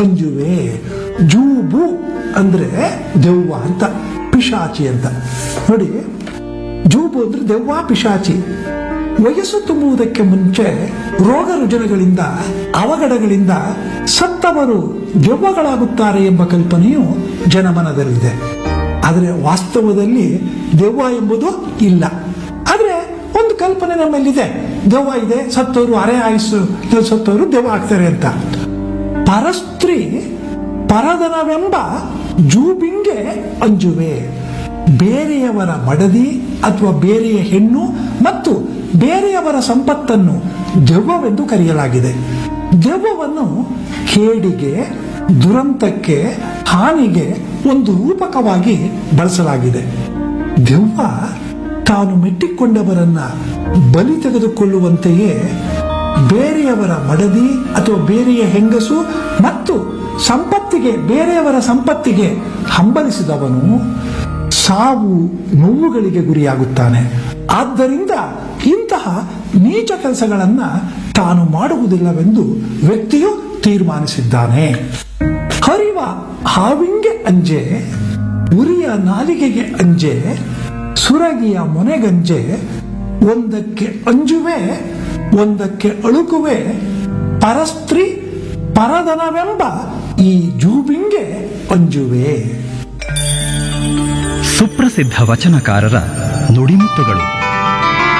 ಅಂಜುವೆ ಜೂಬು ಅಂದ್ರೆ ದೆವ್ವ ಅಂತ ಪಿಶಾಚಿ ಅಂತ ನೋಡಿ ಜೂಬು ಅಂದ್ರೆ ದೆವ್ವ ಪಿಶಾಚಿ ವಯಸ್ಸು ತುಂಬುವುದಕ್ಕೆ ಮುಂಚೆ ರೋಗ ರುಜಿನಗಳಿಂದ ಅವಘಡಗಳಿಂದ ಸತ್ತವರು ದೆವ್ವಗಳಾಗುತ್ತಾರೆ ಎಂಬ ಕಲ್ಪನೆಯು ಜನಮನದಲ್ಲಿದೆ ಆದರೆ ವಾಸ್ತವದಲ್ಲಿ ದೆವ್ವ ಎಂಬುದು ಇಲ್ಲ ಆದ್ರೆ ಒಂದು ಕಲ್ಪನೆ ನಮ್ಮಲ್ಲಿದೆ ದೆವ್ವ ಇದೆ ಸತ್ತವರು ಅರೆ ಆಯುಸ್ಸು ಸತ್ತವರು ದೆವ್ವ ಆಗ್ತಾರೆ ಅಂತ ಪರಸ್ತ್ರೀ ಪರದನವೆಂಬ ಜೂಬಿಂಗೆ ಅಂಜುವೆ ಬೇರೆಯವರ ಮಡದಿ ಅಥವಾ ಬೇರೆಯ ಹೆಣ್ಣು ಮತ್ತು ಬೇರೆಯವರ ಸಂಪತ್ತನ್ನು ದೆವ್ವವೆಂದು ಕರೆಯಲಾಗಿದೆ ದೆವ್ವವನ್ನು ಕೇಡಿಗೆ ದುರಂತಕ್ಕೆ ಹಾನಿಗೆ ಒಂದು ರೂಪಕವಾಗಿ ಬಳಸಲಾಗಿದೆ ದೆವ್ವ ತಾನು ಮೆಟ್ಟಿಕೊಂಡವರನ್ನ ಬಲಿ ತೆಗೆದುಕೊಳ್ಳುವಂತೆಯೇ ಬೇರೆಯವರ ಮಡದಿ ಅಥವಾ ಬೇರೆಯ ಹೆಂಗಸು ಮತ್ತು ಸಂಪತ್ತಿಗೆ ಬೇರೆಯವರ ಸಂಪತ್ತಿಗೆ ಹಂಬಲಿಸಿದವನು ಸಾವು ನೋವುಗಳಿಗೆ ಗುರಿಯಾಗುತ್ತಾನೆ ಆದ್ದರಿಂದ ಇಂತಹ ನೀಚ ಕೆಲಸಗಳನ್ನ ತಾನು ಮಾಡುವುದಿಲ್ಲವೆಂದು ವ್ಯಕ್ತಿಯು ತೀರ್ಮಾನಿಸಿದ್ದಾನೆ ಹರಿವ ಹಾವಿಂಗೆ ಅಂಜೆ ಉರಿಯ ನಾಲಿಗೆಗೆ ಅಂಜೆ ಸುರಗಿಯ ಮೊನೆಗಂಜೆ ಒಂದಕ್ಕೆ ಅಂಜುವೆ ಒಂದಕ್ಕೆ ಅಳುಕುವೆ ಪರಸ್ತ್ರೀ ಪರದನವೆಂಬ ಈ ಜೂಬಿಂಗೆ ಅಂಜುವೆ ಸುಪ್ರಸಿದ್ಧ ವಚನಕಾರರ ನುಡಿಮುತ್ತುಗಳು